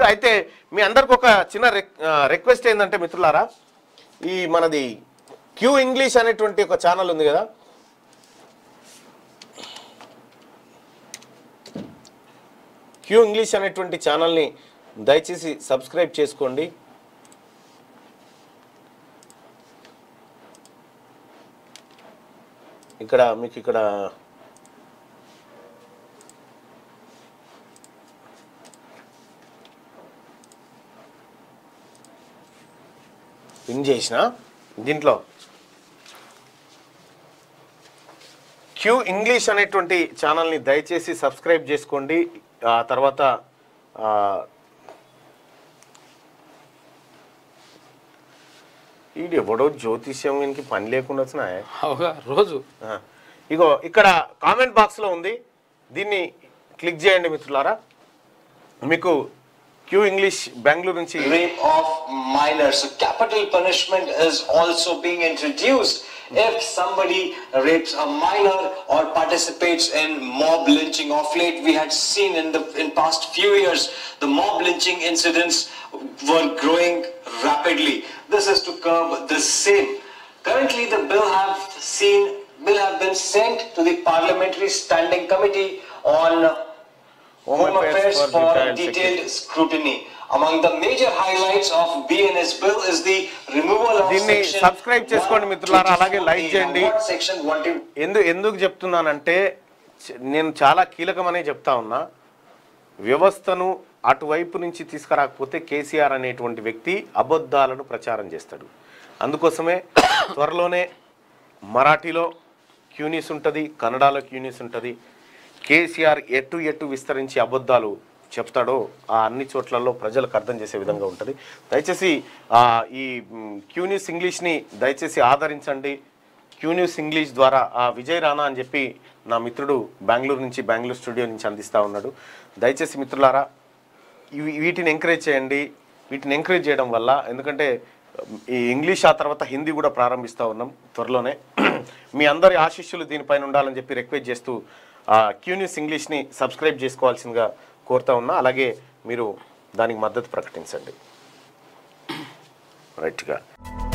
అయితే మీ అందరికి ఒక చిన్న రిక్వెస్ట్ ఏంటంటే మిత్రులారా ఈ మనది క్యూ ఇంగ్లీష్ అనేటువంటి ఒక ఛానల్ ఉంది కదా క్యూ ఇంగ్లీష్ అనేటువంటి ఛానల్ని దయచేసి సబ్స్క్రైబ్ చేసుకోండి ఇక్కడ మీకు ఇక్కడ పిన్ చేసిన దీంట్లో క్యూ ఇంగ్లీష్ అనేటువంటి ఛానల్ని దయచేసి సబ్స్క్రైబ్ చేసుకోండి ఆ తర్వాత ఆ, ఈడు ఎవడో జ్యోతిష్యం వీనికి పని లేకుండా వచ్చినాయే అవుగా రోజు ఆ, ఇగో ఇక్కడ కామెంట్ బాక్స్లో ఉంది దీన్ని క్లిక్ చేయండి మిత్రులారా మీకు క్యూ ఇంగ్లీష్ బెంగళూరు నుంచి rape of minors. So capital punishment is also being introduced. If somebody rapes a minor or participates in mob lynching, of late we had seen in the in past few years the mob lynching incidents were growing rapidly. This is to curb the same. Currently, the bill have seen bill have been sent to the Parliamentary Standing Committee on Home Home Affairs Affairs for for detailed detailed scrutiny. Among the major highlights of BNS bill is the removal of దీన్ని section subscribe చేసుకోండి మిత్రులారా, అలాగే like 124A. చేయండి. Now, what section 124 ఎందు ఎందుకు చెప్తున్నానంటే చ- నేను చాలా కీలకమనే చెప్తా ఉన్నా వ్యవస్థను అటువైపు నుంచి తీసుకురాకపోతే కేసీఆర్ అనేటువంటి వ్యక్తి అబద్ధాలను ప్రచారం చేస్తాడు అందుకోసమే త్వరలోనే మరాఠీలో క్యూనిస్ ఉంటుంది కన్నడలో క్యూనిస్ ఉంటుంది కేసీఆర్ ఎటు ఎటు విస్తరించి అబద్ధాలు చెప్తాడో ఆ అన్ని చోట్లలో ప్రజలకు అర్థం చేసే విధంగా ఉంటుంది దయచేసి ఆ, ఈ మ్, క్యూనిస్ ఇంగ్లీష్ని దయచేసి ఆదరించండి క్యూ న్యూస్ ఇంగ్లీష్ ద్వారా ఆ విజయ్ రాణా అని చెప్పి నా మిత్రుడు బెంగళూరు నుంచి బెంగళూరు స్టూడియో నుంచి అందిస్తూ ఉన్నాడు దయచేసి మిత్రులారా ఇవి వీటిని ఎంకరేజ్ చేయండి వీటిని ఎంకరేజ్ చేయడం వల్ల ఎందుకంటే ఈ ఇంగ్లీష్ ఆ తర్వాత హిందీ కూడా ప్రారంభిస్తూ ఉన్నాం త్వరలోనే మీ అందరి ఆశీస్సులు దీనిపైన ఉండాలని చెప్పి రిక్వెస్ట్ చేస్తూ క్యూ న్యూస్ ఇంగ్లీష్ని సబ్స్క్రైబ్ చేసుకోవాల్సిందిగా కోరుతా ఉన్నా అలాగే మీరు దానికి మద్దతు ప్రకటించండి రైట్గా